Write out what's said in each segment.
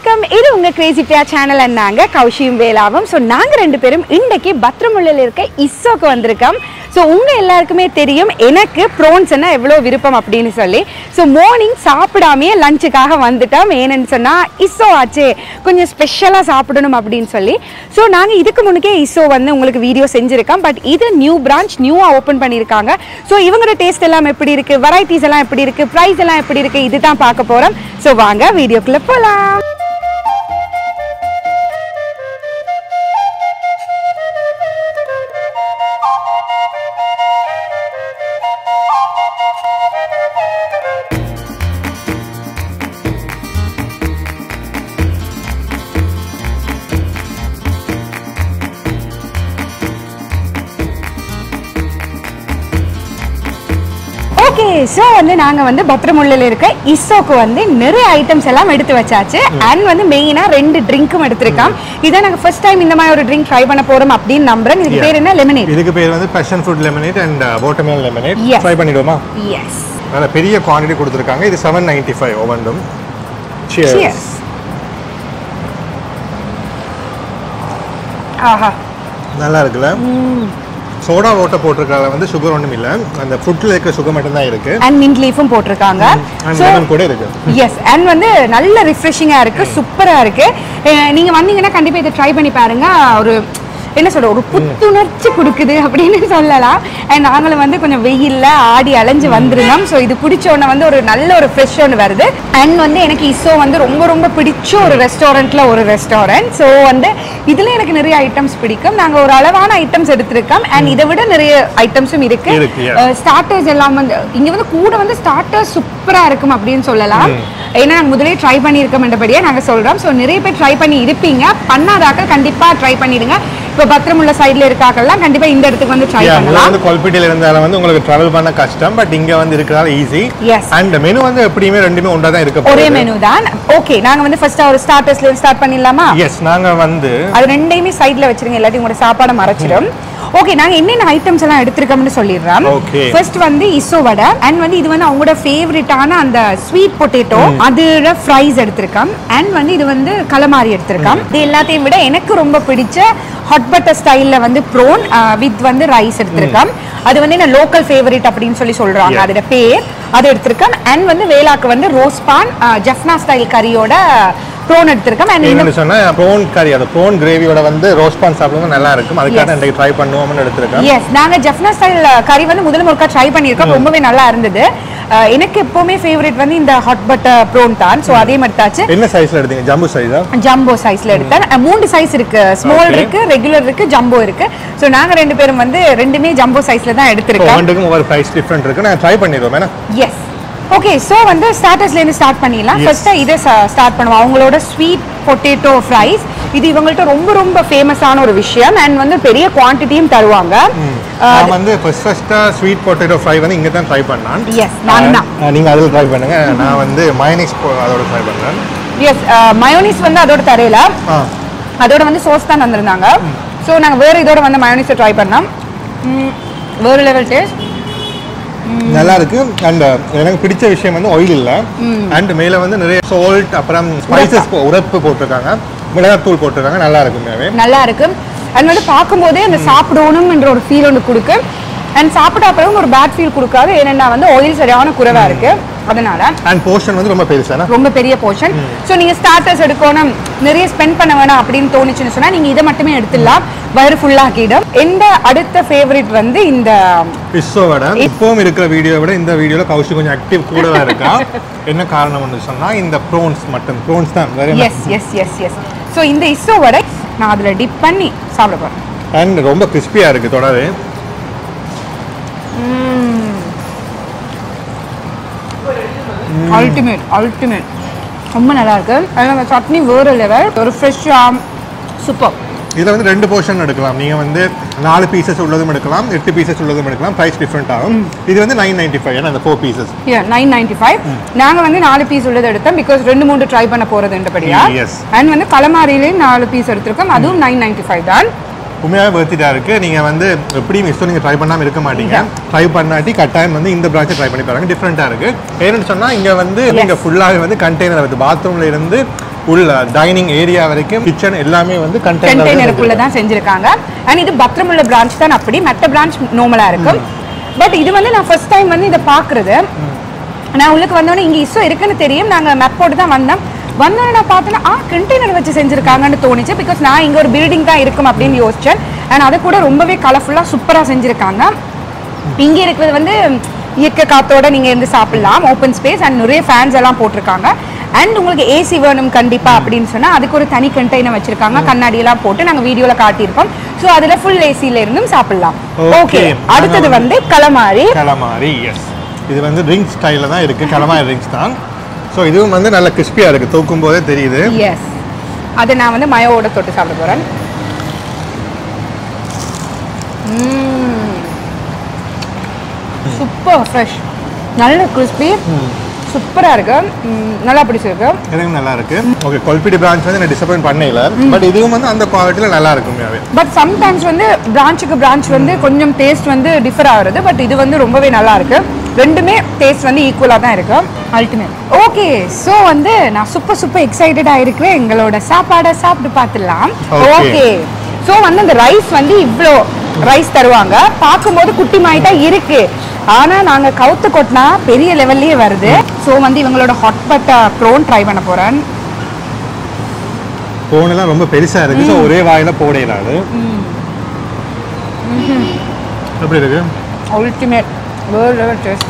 வணக்கம் இது உங்க கிரேசி பியா சேனல் நாங்க கௌஷியும் வேலாவும் ஸோ நாங்க ரெண்டு பேரும் இன்றைக்கு பத்ரமுள்ளில் இருக்க இஸ்ஸோக்கு வந்திருக்கோம் ஸோ உங்க எல்லாருக்குமே தெரியும் எனக்கு ப்ரோன்ஸ்னா எவ்வளோ விருப்பம் அப்படின்னு சொல்லி ஸோ மார்னிங் சாப்பிடாமையே லஞ்சுக்காக வந்துட்டோம் ஏன்னு சொன்னா இஸ்ஸோ ஆச்சே கொஞ்சம் ஸ்பெஷலாக சாப்பிடணும் அப்படின்னு சொல்லி ஸோ நாங்கள் இதுக்கு முன்னுக்கே இஸ்ஸோ வந்து உங்களுக்கு வீடியோ செஞ்சுருக்கோம் பட் இது நியூ பிரான்ச் நியூவாக ஓப்பன் பண்ணியிருக்காங்க ஸோ இவங்களோட டேஸ்ட் எல்லாம் எப்படி இருக்கு வெரைட்டிஸ் எல்லாம் எப்படி இருக்கு ப்ரைஸ் எல்லாம் எப்படி இருக்கு இதுதான் பார்க்க போறோம் ஸோ வாங்க வீடியோக்குள்ள போலாம் ஓகே ஸோ வந்து நாங்கள் வந்து பத்திரமுள்ளில் இருக்க இஸ்ஸோக்கு வந்து நிறைய ஐட்டம்ஸ் எல்லாம் எடுத்து வச்சாச்சு அண்ட் வந்து மெயினாக ரெண்டு ட்ரிங்க்கும் எடுத்திருக்கோம் இதான் நாங்கள் ஃபர்ஸ்ட் டைம் இந்த மாதிரி ஒரு ட்ரிங்க் ட்ரை பண்ண போறோம் அப்படின்னு நம்புறேன் இதுக்கு Yeah. பேர் என்ன லெமனேட் இதுக்கு பேர் வந்து passion fruit lemonade and watermelon lemonade Yes. Try பண்ணிடுவோமா எஸ் நல்ல பெரிய குவாண்டிட்டி கொடுத்துருக்காங்க இது செவன் நைன்டி ஃபைவ் ஒவ்வொன்றும் Cheers. Cheers. ஆஹா நல்லா இருக்குல்ல சோடா ஓட்ட போட்டிருக்கால வந்து சுகர் ஒன்றும் இல்லை அந்த ஃபுட்டில் இருக்கிற சுகர் மட்டும்தான் இருக்கு அண்ட் மின்ட் லீஃபும் போட்டிருக்காங்க அண்ட் ஸோ லெமன் கூட இருக்கு எஸ் அண்ட் வந்து நல்ல ரிஃப்ரெஷிங்காக இருக்கு சூப்பரா இருக்கு அஹ் நீங்க வந்தீங்கன்னா கண்டிப்பா இதை ட்ரை பண்ணி பாருங்க ஒரு என்ன சொல்ற ஒரு புத்துணர்ச்சி கொடுக்குது அப்படின்னு சொல்லலாம் அண்ட் நாங்களும் வந்து கொஞ்சம் வெயில்ல ஆடி அலைஞ்சு வந்திருந்தோம் ஸோ இது பிடிச்ச உடனே வந்து ஒரு நல்ல ஒரு ஃப்ரெஷ் ஒன்று வருது அண்ட் வந்து எனக்கு இசோ வந்து ரொம்ப ரொம்ப பிடிச்ச ஒரு ரெஸ்டாரண்ட்ல ஒரு ரெஸ்டாரண்ட் ஸோ வந்து இதுல எனக்கு நிறைய ஐட்டம்ஸ் பிடிக்கும் நாங்க ஒரு அளவான ஐட்டம்ஸ் எடுத்திருக்கோம் அண்ட் இதை விட நிறைய ஐட்டம்ஸும் இருக்கு இருக்கு, yeah. ஸ்டார்டர்ஸ் எல்லாம் வந்து இங்க வந்து கூட வந்து ஸ்டார்டர்ஸ் சூப்பரா இருக்கும் அப்படின்னு சொல்லலாம் ஏன்னா நாங்க முதலே ட்ரை பண்ணியிருக்கோம்ன்றபடியே நாங்க சொல்றோம் ஸோ நிறைய பேர் ட்ரை பண்ணி இருப்பீங்க பண்ணாதாக்கள் கண்டிப்பா ட்ரை பண்ணிடுங்க இப்போ பத்திரமுள்ள சைடுல இருக்காக்கள்லாம் கண்டிப்பா இந்த இடத்துக்கு வந்து ட்ரை Yeah, பண்ணலாம் வந்து கொல்பிட்டியில் இருந்தாலும் வந்து உங்களுக்கு ட்ராவல் பண்ண கஷ்டம் பட் இங்க வந்து இருக்கிறதால ஈஸி Yes. அண்ட் மெனு வந்து எப்படியுமே ரெண்டுமே ஒன்றா தான் இருக்க ஒரே போகுது மெனு தான் ஓகே நாங்க வந்து ஃபர்ஸ்ட் ஒரு ஸ்டார்டர்ஸ்ல இருந்து ஸ்டார்ட் பண்ணிடலாமா எஸ் நாங்க வந்து அது ரெண்டையுமே சைடுல வச்சிருங்க எல்லாத்தையும் உங்களோட சாப்பாடை மறைச்சிடும் ஓகே நாங்க என்னென்ன ஐட்டம்ஸ் எல்லாம் எடுத்திருக்கோம்னு சொல்லிடுறோம் Okay. ஃபர்ஸ்ட் வந்து இசோ வடை அண்ட் வந்து இது வந்து அவங்களோட ஃபேவரட்டான அந்த ஸ்வீட் பொட்டேட்டோ அதோட ஃப்ரைஸ் எடுத்திருக்கோம் அண்ட் வந்து இது வந்து கலமாரி எடுத்திருக்கோம் இது எல்லாத்தையும் விட எனக்கு ரொம்ப பிடிச்ச ஹாட் பட்டர் ஸ்டைல்ல வந்து ப்ரோன் வித் வந்து ரைஸ் எடுத்திருக்கோம் அது வந்து என்ன லோக்கல் ஃபேவரட் அப்படின்னு சொல்லி சொல்றாங்க Yeah. அதோட பேர் அது எடுத்திருக்கோம் அண்ட் வந்து வேலாக்கு வந்து ரோஸ் பான் ஜெஃப்னா ஸ்டைல் கறியோட ப்ரோன் எடுத்திருக்கோம் அண்ட் இந்த என்னன்னு சொன்னா ப்ரோன் கறி அந்த ப்ரோன் கிரேவியோட வந்து ரோஸ்ட் பான் சாப்பிடும்போது நல்லா இருக்கும் அதுக்காக Yes. இன்றைக்கு ட்ரை பண்ணுவோம்னு எடுத்திருக்கேன் எஸ் நாங்க ஜெஃப்னா ஸ்டைல் கறி வந்து முதல் முறைக்கா ட்ரை பண்ணியிருக்கோம் ரொம்பவே நல்லா இருந்தது அஹ் எனக்கு எப்பவுமே ஃபேவரட் வந்து இந்த ஹாட் பட்டர் ப்ரோன் தான் ஸோ அதே மாதிரி தாச்சு என்ன சைஸ்ல எடுத்தீங்க ஜம்பு சைஸா ஜம்போ சைஸ்ல எடுத்தேன் அஹ் மூணு சைஸ் இருக்கு ஸ்மால் Okay. இருக்கு ரெகுலர் இருக்கு ஜம்போ இருக்கு ஸோ நாங்க ரெண்டு பேரும் வந்து ரெண்டுமே ஜம்போ சைஸ்ல தான் எடுத்திருக்கோம் ஒவ்வொன்றுக்கும் ஒவ்வொரு ப்ரைஸ் டிஃப்ரெண்ட் இருக்கு நான் ட்ரை பண்ணிடுவோம் ஏன்னா எஸ் ஓகே ஸோ வந்து ஸ்டார்டர்ஸ்ல இருந்து ஸ்டார்ட் பண்ணிடலாம் Yes. ஃபர்ஸ்ட் இதை ஸ்டார்ட் பண்ணுவோம் அவங்களோட ஸ்வீட் பொட்டேட்டோ ஃப்ரைஸ் இது இவங்கள்ட்ட ரொம்ப ரொம்ப ஃபேமஸான ஒரு விஷயம் அண்ட் வந்து பெரிய குவான்டிட்டியும் தருவாங்க நான் வந்து ஃபர்ஸ்ட் ஃபர்ஸ்டா ஸ்வீட் பொட்டேட்டோ ஃப்ரை வந்து இங்க தான் ட்ரை பண்ணேன் எஸ் நான் தான் ஆஹ் நீங்க அதில் ட்ரை பண்ணுங்க நான் வந்து மயனிஸ் அதோட ட்ரை பண்றேன் எஸ் மயோனிஸ் வந்து அதோட தரையில ஆ அதோட வந்து சோஸ் தான் தந்திருந்தாங்க ஸோ நாங்கள் வேறு இதோட வந்து மயோனிஸை ட்ரை பண்ணோம் ம், வேறு லெவல் டேஸ்ட் நல்லா இருக்கு அண்ட் எனக்கு பிடிச்ச விஷயம் வந்து ஆயில் இல்ல அண்ட் மேல வந்து நிறைய சால்ட் அப்புறம் ஸ்பைசஸ் உரப்பு போட்டிருக்காங்க மிளகாத்தூள் போட்டிருக்காங்க நல்லா இருக்கு உண்மையாவே நல்லா இருக்கு அண்ட் வந்து பார்க்கும்போதே அந்த சாப்பிடணும்ன்ற ஒரு ஃபீல் ஒன்று கொடுக்கு அண்ட் சாப்பிட்ட அப்புறம் ஒரு பேட் ஃபீல் கொடுக்காது ஏன்னா வந்து ஆயில் சரியான குறைவா இருக்கு அதனால அண்ட் போர்ஷன் வந்து ரொம்ப பெருசான ரொம்ப பெரிய போர்ஷன் ஸோ நீங்க ஸ்டார்டர்ஸ் எடுக்கணும் நிறைய ஸ்பெண்ட் பண்ண வேணாம் அப்படின்னு தோணுச்சுன்னு சொன்னா நீங்க இதை மட்டுமே எடுத்துடலாம் வயிறு ஃபுல்லாக்கிடும் எந்த அடுத்த ஃபேவரட் வந்து இந்த பிஸ்ஸோ விட இப்பவும் இருக்கிற வீடியோ விட இந்த வீடியோல கௌஷி கொஞ்சம் ஆக்டிவ் கூடவா இருக்கா என்ன காரணம்னு சொன்னா இந்த ப்ரோன்ஸ் மட்டும் ப்ரோன்ஸ் தான் வேற yes yes yes yes so இந்த இஸ்ஸோவோட நான் அதுல டிப் பண்ணி சாப்பிட போறேன் அண்ட் ரொம்ப கிறிஸ்பியா இருக்கு தொடரு அல்டிமேட் அல்டிமேட் ரொம்ப நல்லா இருக்கு அதில் அந்த சட்னி வேறு லெவல் ஒரு ஃப்ரெஷ்ஷாக சூப்பர் இதுல வந்து ரெண்டு போர்ஷன் எடுக்கலாம் நீங்க வந்து நாலு பீசஸ் உள்ளதும் எடுக்கலாம் எட்டு பீசஸ் உள்ளதும் எடுக்கலாம் ப்ரைஸ் டிஃப்ரெண்ட் ஆகும் இது வந்து நைன் நைன்டி ஃபைவ் ஏன்னா அந்த four pieces nine ninety five நாங்கள் வந்து நாலு பீஸ் உள்ளது எடுத்தோம் பிகாஸ் ரெண்டு மூணு ட்ரை பண்ண போகிறதுன்றபடியா Yes. அண்ட் வந்து கலமாரிலையும் நாலு பீஸ் எடுத்திருக்கோம் அதுவும் நைன் நைன்டி ஃபைவ் தான் உண்மையாகவே வர்த்திட்டா இருக்கு நீங்க வந்து எப்படியும் இஷ்டம் நீங்க ட்ரை பண்ணாம இருக்க மாட்டீங்க ட்ரை பண்ணாட்டி கட்டாயம் வந்து இந்த பிரான்ச்சை ட்ரை பண்ணி பாருங்க டிஃப்ரெண்டா இருக்கு ஏன்னு சொன்னா இங்க வந்து நீங்க ஃபுல்லாவே வந்து கண்டெய்னர் வந்து பாத்ரூம்ல இருந்து உள்ள டைனிங் ஏரியா வரைக்கும் கிச்சன் எல்லாமே வந்து கண்டெய்னருக்குள்ள கண்டெய்னர் தான் செஞ்சிருக்காங்க அண்ட் இது பத்திரமுள்ள பிரான்ச் தான் அப்படி மற்ற பிரான்ச் நார்மலா இருக்கும் பட் இது வந்து நான் ஃபர்ஸ்ட் டைம் வந்து இதை பாக்குறது நான் உள்ளுக்கு வந்தோடனே இங்க இஸ்ஸோ இருக்குன்னு தெரியும் நாங்க மேப் போட்டு தான் வந்தோம் வந்தோடனே நான் பார்த்தேன்னா ஆ கண்டெய்னர் வச்சு செஞ்சிருக்காங்கன்னு தோணுச்சு பிகாஸ் நான் இங்க ஒரு பில்டிங் தான் இருக்கும் அப்படின்னு யோசிச்சேன் அண்ட் அதை கூட ரொம்பவே கலர்ஃபுல்லா சூப்பரா செஞ்சிருக்காங்க இங்க இருக்கிறது வந்து இயற்கை காத்தோட நீங்க இருந்து சாப்பிடலாம் ஓப்பன் ஸ்பேஸ் அண்ட் நிறைய ஃபேன்ஸ் எல்லாம் போட்டிருக்காங்க அண்ட் உங்களுக்கு ஏசி வேணும் கண்டிப்பா அப்படின்னு சொன்னா அதுக்கு ஒரு தனி கண்டெய்னர் வச்சிருக்காங்க கண்ணாடி எல்லாம் போட்டு நாங்க வீடியோல காட்டியிருக்கோம் ஸோ அதுல ஃபுல் ஏசில இருந்தும் சாப்பிடலாம் Okay. ஓகே அடுத்தது வந்து கலமாரி கலமாரி எஸ் இது வந்து ட்ரிங்க் ஸ்டைலில் தான் இருக்குது கலமாரி ட்ரிங்க்ஸ் தான் ஸோ இதுவும் வந்து நல்ல கிறிஸ்பியாக இருக்குது தூக்கும் போதே தெரியுது எஸ் அதை நான் வந்து மயோவோட தொட்டு சாப்பிட போறேன் சூப்பர் ஃப்ரெஷ் நல்ல கிறிஸ்பி சூப்பரா இருக்கு ம், நல்லா பிடிச்சிருக்கு எனக்கும் நல்லா இருக்கு ஓகே கொல்பிட்டி பிரான்ச் வந்து நான் டிசப்பாயின்ட் பண்ணல பட் இதுவும் வந்து அந்த குவாலிட்டியில் நல்லா இருக்குமே பட் சம்டைம்ஸ் வந்து பிரான்ச்சுக்கு பிரான்ச் வந்து கொஞ்சம் டேஸ்ட் வந்து டிஃபர் ஆகுறது பட் இது வந்து ரொம்பவே நல்லா இருக்கு ரெண்டுமே டேஸ்ட் வந்து ஈக்குவலாக தான் இருக்கு அல்டிமேட் ஓகே ஸோ வந்து நான் சூப்பர் சூப்பர் எக்ஸைட்டடாக இருக்கிறேன் எங்களோட சாப்பாடை சாப்பிட்டு பார்த்துடலாம் Okay. ஓகே ஸோ வந்து அந்த ரைஸ் வந்து இவ்வளோ ரைஸ் தருவாங்க பார்க்கும்போது குட்டி மாதிரி தான் இருக்கு ஆனா நாங்க கவுத்து கொட்டினா பெரிய லெவல்லயே வருது ஸோ வந்து இவங்களோட ஹாட் பட்டா ப்ரோன் ட்ரை பண்ண போறேன் போனெல்லாம் ரொம்ப பெருசாக இருக்கு ஸோ ஒரே வாயில போட இயலாது எப்படி இருக்கு அல்டிமேட் வேர்ல்ட் லெவல் டேஸ்ட்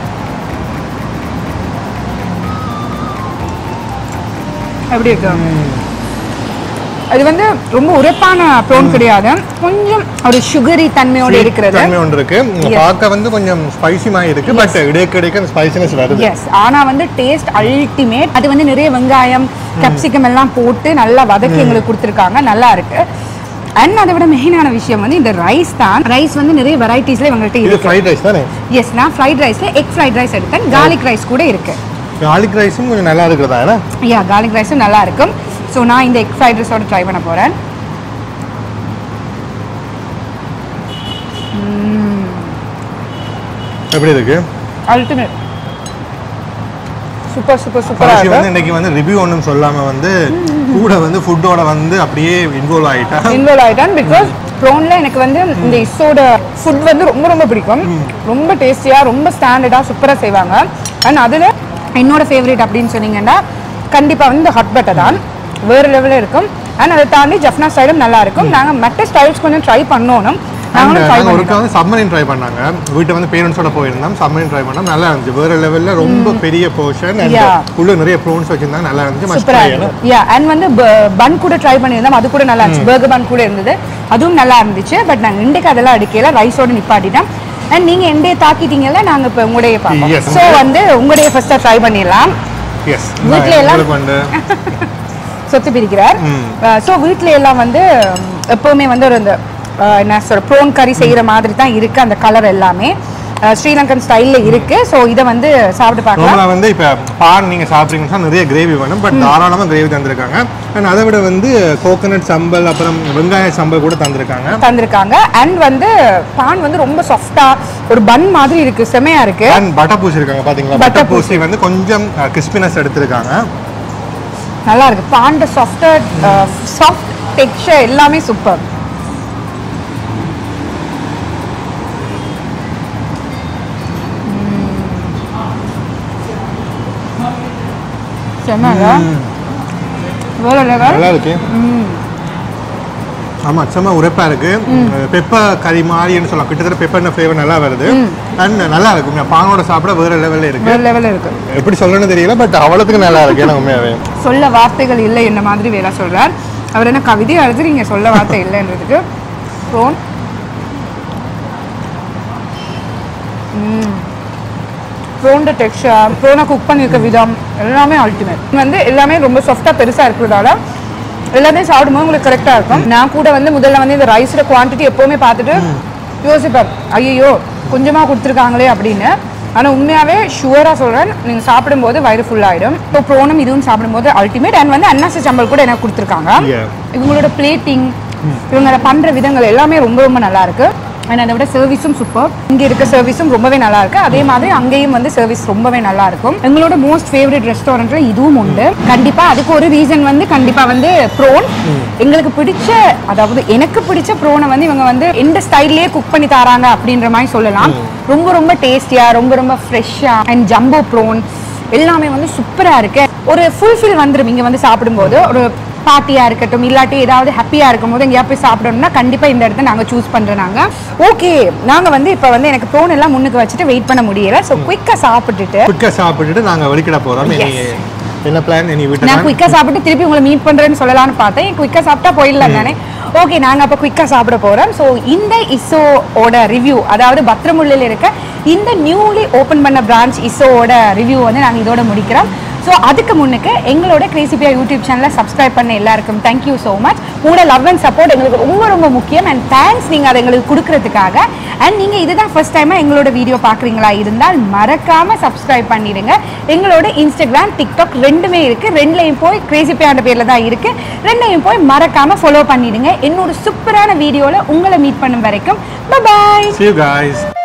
எப்படி இருக்கு அது வந்து ரொம்ப உரைப்பான ப்ரோன் கிடையாது கொஞ்சம் ஒரு சுகரி தன்மையோட இருக்கிறது தன்மை ஒன்று இருக்கு Yes. பார்க்க வந்து கொஞ்சம் ஸ்பைசி மாதிரி இருக்கு பட் இடைக்கிடைக்க அந்த ஸ்பைசினஸ் வருது எஸ் ஆனா வந்து டேஸ்ட் அல்டிமேட் அது வந்து நிறைய வெங்காயம் கேப்சிகம் எல்லாம் போட்டு நல்லா வதக்கி எங்களுக்கு கொடுத்துருக்காங்க நல்லா இருக்கு அண்ட் அதை விட மெயினான விஷயம் வந்து இந்த ரைஸ் தான் ரைஸ் வந்து நிறைய வெரைட்டிஸ்ல இவங்கள்ட்ட இது இருக்கு ஃப்ரைட் ரைஸ் தானே எஸ் நான் ஃப்ரைட் ரைஸ்ல எக் ஃப்ரைட் ரைஸ் எடுத்தேன் கார்லிக் ரைஸ் கூட இருக்கு garlic ரைஸும் கொஞ்சம் நல்லா இருக்கிறதா ஏன்னா யா கார்லிக் ரைஸும் நல்லா இருக்கும் ஸோ நான் இந்த எக் ஃப்ரைட் ரைஸோட ட்ரை பண்ண போறேன் எப்படி இருக்கு அல்டிமேட் சூப்பர் சூப்பர் சூப்பராக பாசி இருக்கு வந்து இன்னைக்கு வந்து ரிவ்யூ ஒன்றும் சொல்லாம வந்து கூட வந்து ஃபுட்டோட வந்து அப்படியே இன்வால்வ் ஆயிட்டா இன்வால்வ் ஆயிட்டேன் பிகாஸ் ப்ரோன்ல எனக்கு வந்து இந்த இஸ்ஸோட ஃபுட் வந்து ரொம்ப ரொம்ப பிடிக்கும் ரொம்ப டேஸ்டியா ரொம்ப ஸ்டாண்டர்டா சூப்பரா செய்வாங்க அண்ட் அதுல என்னோட ஃபேவரட் அப்படின்னு சொன்னீங்கன்னா கண்டிப்பா வந்து ஹாட் பட்டர் தான் வேறு லெவலில் இருக்கும் அண்ட் அதை தாண்டி ஜஃப்னா ஸ்டைலும் நல்லா இருக்கும் நாங்க மற்ற ஸ்டைல்ஸ் கொஞ்சம் ட்ரை பண்ணணும் நாங்களும் ட்ரை நாங்கள் பண்ணிட்டோம் ஒருக்கா வந்து சப்மரின் ட்ரை பண்ணாங்க வீட்டை வந்து பேரண்ட்ஸோட போயிருந்தோம் சப்மரின் ட்ரை பண்ணோம் நல்லா இருந்துச்சு வேற லெவல்ல ரொம்ப பெரிய போர்ஷன் Yeah. உள்ள நிறைய ப்ரோன்ஸ் வச்சிருந்தாங்க நல்லா இருந்துச்சு மஸ்ட் சூப்பரா ட்ரை இருக்கும் யா அண்ட் வந்து பன் கூட ட்ரை பண்ணியிருந்தோம் அது கூட நல்லா இருந்துச்சு பர்கர் பன் கூட இருந்தது அதுவும் நல்லா இருந்துச்சு பட் நாங்க இன்றைக்கு அதெல்லாம் அடிக்கல ரைஸோட நிப்பாட்டிட்டோம் அண்ட் நீங்க எண்டே தாக்கிட்டீங்கல்ல நாங்க இப்போ உங்களுடைய பார்ப்போம் Yes. ஸோ வந்து உங்களுடைய ஃபர்ஸ்டா ட்ரை பண்ணிடலாம் எஸ் வீட்ல எல்லாம் வந்து சொத்து பிரிக்கிறார் ஸோ வீட்ல எல்லாம் வந்து உம், எப்பவுமே வந்து ஒரு இந்த அஹ், என்ன சொல்ற ப்ரோன் கறி செய்யற மாதிரி தான் இருக்கு அந்த கலர் எல்லாமே அஹ், ஸ்ரீலங்கன் ஸ்டைல்ல இருக்கு ஸோ இதை வந்து சாப்பிட்டு பார்க்கலாம் நார்மலாக வந்து இப்போ பான் நீங்கள் சாப்பிட்றீங்கன்னா நிறைய கிரேவி வேணும் பட் தாராளமாக கிரேவி தந்திருக்காங்க அண்ட் அதை விட வந்து கோகனட் சம்பல் அப்புறம் வெங்காய சம்பல் கூட தந்திருக்காங்க தந்திருக்காங்க அண்ட் வந்து பான் வந்து ரொம்ப சாஃப்டா ஒரு பன் மாதிரி இருக்கு செமையா இருக்கு அண்ட் பட்டர் பூசி இருக்காங்க பார்த்தீங்களா Butter பட்டர் பூசி வந்து கொஞ்சம் கிறிஸ்பினஸ் எடுத்திருக்காங்க நல்லா இருக்கு பாண்ட சாஃப்டர் சாஃப்ட் டெக்ஸ்சர் எல்லாமே சூப்பர் செம்மல வேற லெவல் நல்லா இருக்கு ஆமா செம்ம உரைப்பா இருக்கு பெப்பர் கறி மாதிரின்னு சொல்லலாம் கிட்டத்தட்ட பெப்பர் ஃப்ளேவர் நல்லா வருது அண்ட் நல்லா இருக்கு பானோட சாப்பிட வேற லெவல்ல இருக்கு வேற லெவல் இருக்கு எப்படி சொல்லணும்னு தெரியல பட் அவ்வளோத்துக்கு நல்லா இருக்கு ஏன்னா உண்மையாவே சொல்ல வார்த்தைகள் இல்லை என்ன மாதிரி வேற சொல்றார் அவர் என்ன கவிதை எழுதி நீங்க சொல்ல வார்த்தை இல்லைன்றதுக்கு ப்ரோன் ப்ரோனோட டெக்ஸ்சர் ப்ரோனை குக் பண்ணியிருக்க விதம் எல்லாமே அல்டிமேட் வந்து எல்லாமே ரொம்ப சாஃப்டாக பெருசாக இருக்கிறதால எல்லாமே சாப்பிடும்போது உங்களுக்கு கரெக்டாக இருக்கும் நான் கூட வந்து முதல்ல வந்து இந்த ரைஸோட குவான்டிட்டி எப்போவுமே பார்த்துட்டு யோசிப்பேன் ஐயோ கொஞ்சமாக கொடுத்துருக்காங்களே அப்படின்னு ஆனால் உண்மையாகவே ஷுவராக சொல்கிறேன் நீங்கள் சாப்பிடும்போது வயிறு ஃபுல் ஆகிடும் இப்போ ப்ரோனும் இதுவும் சாப்பிடும்போது அல்டிமேட் அண்ட் வந்து அன்னாசி சம்பல் கூட எனக்கு கொடுத்துருக்காங்க Yeah. இவங்களோட பிளேட்டிங் இவங்களோட பண்ற விதங்கள் எல்லாமே ரொம்ப ரொம்ப நல்லா இருக்கு அண்ட் அதை விட சர்வீஸும் சூப்பர் இங்கே இருக்க சர்வீஸும் ரொம்பவே நல்லா இருக்கு அதே மாதிரி அங்கேயும் வந்து சர்வீஸ் ரொம்பவே நல்லா இருக்கும் எங்களோட மோஸ்ட் ஃபேவரட் ரெஸ்டாரண்ட்ல இதுவும் உண்டு கண்டிப்பா அதுக்கு ஒரு ரீசன் வந்து கண்டிப்பா வந்து ப்ரோன் எங்களுக்கு பிடிச்ச அதாவது எனக்கு பிடிச்ச ப்ரோனை வந்து இவங்க வந்து எந்த ஸ்டைல்லே குக் பண்ணி தராங்க அப்படின்ற மாதிரி சொல்லலாம் ரொம்ப ரொம்ப டேஸ்டியா ரொம்ப ரொம்ப ஃப்ரெஷ்ஷா அண்ட் ஜம்போ ப்ரோன் எல்லாமே வந்து சூப்பரா இருக்கு ஒரு ஃபுல்ஃபில் வந்துடும் இங்க வந்து சாப்பிடும்போது ஒரு பார்ட்டியா இருக்கட்டும் இல்லாட்டி ஏதாவது ஹாப்பியா இருக்கும் போது எங்கேயா போய் சாப்பிடணும்னா கண்டிப்பா இந்த இடத்த நாங்க சூஸ் பண்றோம் நாங்க ஓகே நாங்க வந்து இப்ப வந்து எனக்கு ப்ரோன் எல்லாம் முன்னுக்கு வச்சுட்டு வெயிட் பண்ண முடியல ஸோ குயிக்கா சாப்பிட்டுட்டு குயிக்காக சாப்பிட்டுட்டு நாங்கள் வெளிக்கிட போகிறோம் இனி என்ன பிளான் இனி வீட்டு நான் குயிக்கா சாப்பிட்டு திருப்பி உங்களை மீட் பண்றேன்னு சொல்லலாம்னு பார்த்தேன் குயிக்கா சாப்பிட்டா போயிடலாம் தானே ஓகே நாங்க அப்ப குயிக்கா சாப்பிட போறோம் ஸோ இந்த இசோவோட ரிவ்யூ அதாவது பத்திரமுள்ளில் இருக்க இந்த நியூலி ஓபன் பண்ண பிரான்ச் இசோவோட ரிவ்யூ வந்து நாங்க இதோட முடிக்கிறோம் ஸோ அதுக்கு முன்னுக்கு எங்களோட கிரேசிபியா யூடியூப் சேனலை சப்ஸ்கிரைப் பண்ண எல்லாருக்கும் தேங்க்யூ ஸோ மச் உங்களோட லவ் அண்ட் சப்போர்ட் எங்களுக்கு ரொம்ப ரொம்ப முக்கியம் அண்ட் தேங்க்ஸ் நீங்கள் அதை எங்களுக்கு கொடுக்கறதுக்காக அண்ட் நீங்கள் இதுதான் ஃபர்ஸ்ட் டைமாக எங்களோட வீடியோ பார்க்குறீங்களா இருந்தால் மறக்காமல் சப்ஸ்கிரைப் பண்ணிடுங்க எங்களோட இன்ஸ்டாகிராம் டிக்டாக் ரெண்டுமே இருக்குது ரெண்டுலையும் போய் கிரேசிபியான்ற பேரில் தான் இருக்குது ரெண்டையும் போய் மறக்காமல் ஃபாலோ பண்ணிடுங்க என்னோட சூப்பரான வீடியோவில் உங்களை மீட் பண்ணும் வரைக்கும் பாய் See you guys.